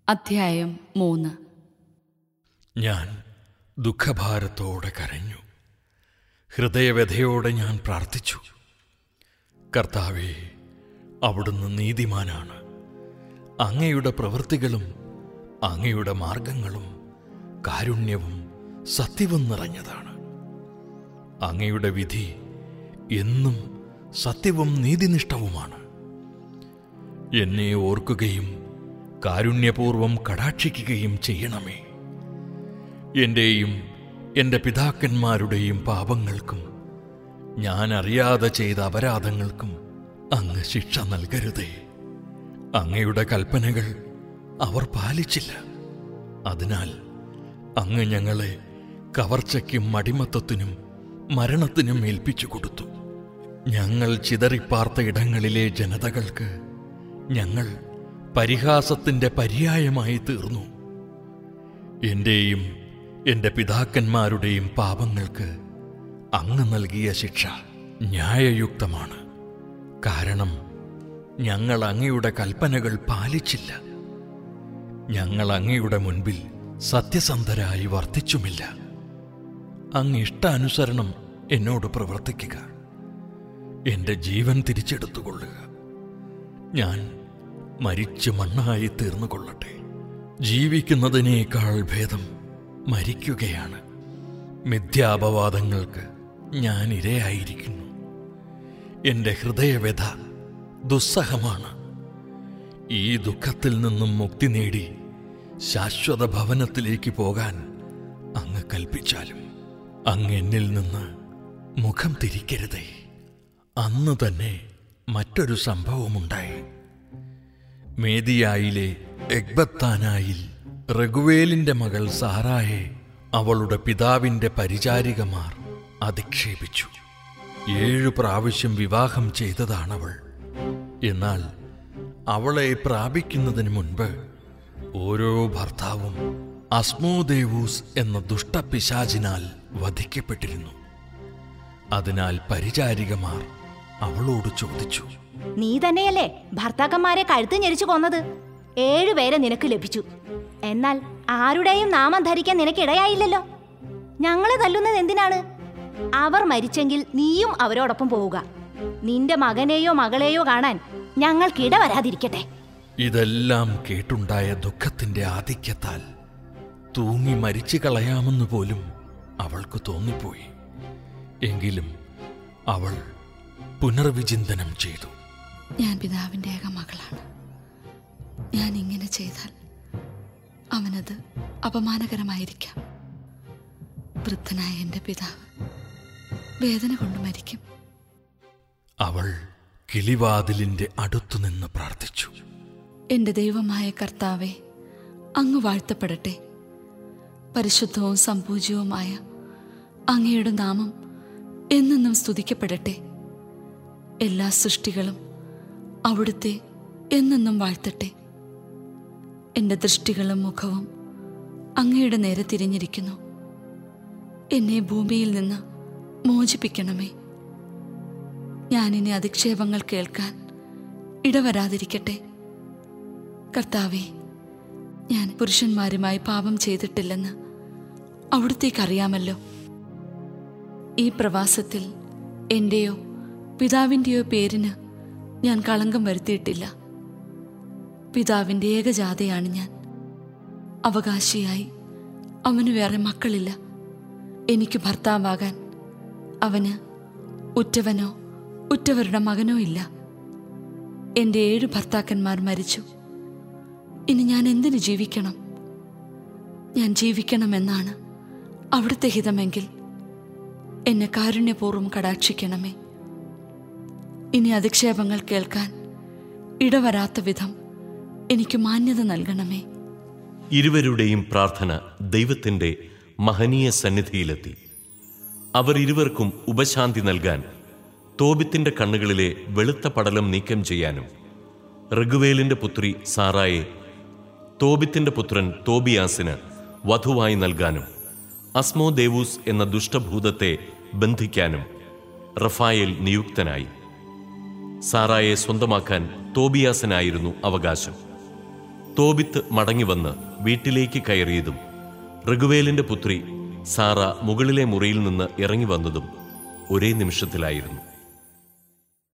അധ്യായം മൂന്ന് ഞാൻ ദുഃഖഭാരത്തോടെ കരഞ്ഞു ഹൃദയവ്യഥയോടെ ഞാൻ പ്രാർത്ഥിച്ചു കർത്താവേ അവിടുന്ന് നീതിമാനാണ് അങ്ങയുടെ പ്രവൃത്തികളും അങ്ങയുടെ മാർഗങ്ങളും കാരുണ്യവും സത്യവും നിറഞ്ഞതാണ് അങ്ങയുടെ വിധി എന്നും സത്യവും നീതിനിഷ്ഠവുമാണ് എന്നെ ഓർക്കുകയും കാരുണ്യപൂർവം കടാക്ഷിക്കുകയും ചെയ്യണമേ എന്റെയും എൻ്റെ പിതാക്കന്മാരുടെയും പാപങ്ങൾക്കും ഞാൻ അറിയാതെ ചെയ്ത അപരാധങ്ങൾക്കും അങ്ങ് ശിക്ഷ നൽകരുതേ അങ്ങയുടെ കൽപ്പനകൾ അവർ പാലിച്ചില്ല അതിനാൽ അങ്ങ് ഞങ്ങളെ കവർച്ചയ്ക്കും അടിമത്തത്തിനും മരണത്തിനും ഏൽപ്പിച്ചു കൊടുത്തു ഞങ്ങൾ ചിതറിപ്പാർത്ത ഇടങ്ങളിലെ ജനതകൾക്ക് ഞങ്ങൾ പരിഹാസത്തിന്റെ പര്യായമായി തീർന്നു എന്റെയും എന്റെ പിതാക്കന്മാരുടെയും പാപങ്ങൾക്ക് അങ്ങ് നൽകിയ ശിക്ഷ ന്യായയുക്തമാണ് കാരണം ഞങ്ങൾ അങ്ങയുടെ കൽപ്പനകൾ പാലിച്ചില്ല ഞങ്ങൾ അങ്ങയുടെ മുൻപിൽ സത്യസന്ധരായി വർത്തിച്ചുമില്ല അങ്ങ് ഇഷ്ടാനുസരണം എന്നോട് പ്രവർത്തിക്കുക എന്റെ ജീവൻ തിരിച്ചെടുത്തുകൊള്ളുക ഞാൻ മരിച്ച് മണ്ണായി തീർന്നുകൊള്ളട്ടെ ജീവിക്കുന്നതിനേക്കാൾ ഭേദം മരിക്കുകയാണ് മിഥ്യാപവാദങ്ങൾക്ക് ഞാൻ ഇരയായിരിക്കുന്നു എന്റെ ഹൃദയവ്യഥ ദുസ്സഹമാണ് ഈ ദുഃഖത്തിൽ നിന്നും മുക്തി നേടി ശാശ്വത ഭവനത്തിലേക്ക് പോകാൻ അങ്ങ് കൽപ്പിച്ചാലും അങ്ങ് എന്നിൽ നിന്ന് മുഖം തിരിക്കരുതേ അന്ന് തന്നെ മറ്റൊരു സംഭവമുണ്ടായി മേദിയായിലെ എഗ്ബത്താനായിൽ റഘുവേലിന്റെ മകൾ സാറായെ അവളുടെ പിതാവിന്റെ പരിചാരികമാർ അധിക്ഷേപിച്ചു ഏഴു പ്രാവശ്യം വിവാഹം ചെയ്തതാണവൾ എന്നാൽ അവളെ പ്രാപിക്കുന്നതിന് മുൻപ് ഓരോ ഭർത്താവും അസ്മോദേവൂസ് എന്ന ദുഷ്ടപിശാചിനാൽ വധിക്കപ്പെട്ടിരുന്നു അതിനാൽ പരിചാരികമാർ അവളോട് ചോദിച്ചു നീ തന്നെയല്ലേ ഭർത്താക്കന്മാരെ കഴുത്ത് ഞെരിച്ചു കൊന്നത് ഏഴുപേരെ നിനക്ക് ലഭിച്ചു എന്നാൽ ആരുടെയും നാമം ധരിക്കാൻ നിനക്കിടയായില്ലല്ലോ ഞങ്ങളെ തല്ലുന്നത് എന്തിനാണ് അവർ മരിച്ചെങ്കിൽ നീയും അവരോടൊപ്പം പോവുക നിന്റെ മകനെയോ മകളെയോ കാണാൻ ഞങ്ങൾക്കിട വരാതിരിക്കട്ടെ ഇതെല്ലാം കേട്ടുണ്ടായ ദുഃഖത്തിന്റെ ആധിക്യത്താൽ തൂങ്ങി മരിച്ചു കളയാമെന്ന് പോലും അവൾക്ക് തോന്നിപ്പോയി എങ്കിലും അവൾ പുനർവിചിന്തനം ചെയ്തു ഞാൻ പിതാവിൻ്റെ ഏക മകളാണ് ഞാൻ ഇങ്ങനെ ചെയ്താൽ അവനത് അപമാനകരമായിരിക്കാം വൃദ്ധനായ എൻ്റെ പിതാവ് വേദന കൊണ്ട് മരിക്കും അവൾ കിളിവാതിലിന്റെ അടുത്തുനിന്ന് പ്രാർത്ഥിച്ചു എൻ്റെ ദൈവമായ കർത്താവെ അങ്ങ് വാഴ്ത്തപ്പെടട്ടെ പരിശുദ്ധവും സംപൂജ്യവുമായ അങ്ങയുടെ നാമം എന്നെന്നും സ്തുതിക്കപ്പെടട്ടെ എല്ലാ സൃഷ്ടികളും അവിടുത്തെ എന്നെന്നും വാഴ്ത്തട്ടെ എൻ്റെ ദൃഷ്ടികളും മുഖവും അങ്ങയുടെ നേരെ തിരിഞ്ഞിരിക്കുന്നു എന്നെ ഭൂമിയിൽ നിന്ന് മോചിപ്പിക്കണമേ ഞാനിനി അധിക്ഷേപങ്ങൾ കേൾക്കാൻ ഇടവരാതിരിക്കട്ടെ കർത്താവെ ഞാൻ പുരുഷന്മാരുമായി പാപം ചെയ്തിട്ടില്ലെന്ന് അവിടത്തേക്കറിയാമല്ലോ ഈ പ്രവാസത്തിൽ എൻ്റെയോ പിതാവിൻ്റെയോ പേരിന് ഞാൻ കളങ്കം വരുത്തിയിട്ടില്ല പിതാവിൻ്റെ ഏകജാതയാണ് ഞാൻ അവകാശിയായി അവന് വേറെ മക്കളില്ല എനിക്ക് ഭർത്താവാകാൻ അവന് ഉറ്റവനോ ഉറ്റവരുടെ മകനോ ഇല്ല എൻ്റെ ഏഴ് ഭർത്താക്കന്മാർ മരിച്ചു ഇനി ഞാൻ എന്തിനു ജീവിക്കണം ഞാൻ ജീവിക്കണമെന്നാണ് അവിടുത്തെ ഹിതമെങ്കിൽ എന്നെ കാരുണ്യപൂർവ്വം കടാക്ഷിക്കണമേ ഇനി അധിക്ഷേപങ്ങൾ കേൾക്കാൻ ഇടവരാത്ത വിധം എനിക്ക് മാന്യത നൽകണമേ ഇരുവരുടെയും പ്രാർത്ഥന ദൈവത്തിന്റെ മഹനീയ സന്നിധിയിലെത്തി അവർ ഇരുവർക്കും ഉപശാന്തി നൽകാൻ തോബിത്തിന്റെ കണ്ണുകളിലെ വെളുത്ത പടലം നീക്കം ചെയ്യാനും റഘുവേലിന്റെ പുത്രി സാറായെ തോബിത്തിന്റെ പുത്രൻ തോബിയാസിന് വധുവായി നൽകാനും അസ്മോ ദേവൂസ് എന്ന ദുഷ്ടഭൂതത്തെ ബന്ധിക്കാനും റഫായേൽ നിയുക്തനായി സാറായെ സ്വന്തമാക്കാൻ തോബിയാസിനായിരുന്നു അവകാശം തോബിത്ത് മടങ്ങിവന്ന് വീട്ടിലേക്ക് കയറിയതും റഘുവേലിന്റെ പുത്രി സാറ മുകളിലെ മുറിയിൽ നിന്ന് ഇറങ്ങി വന്നതും ഒരേ നിമിഷത്തിലായിരുന്നു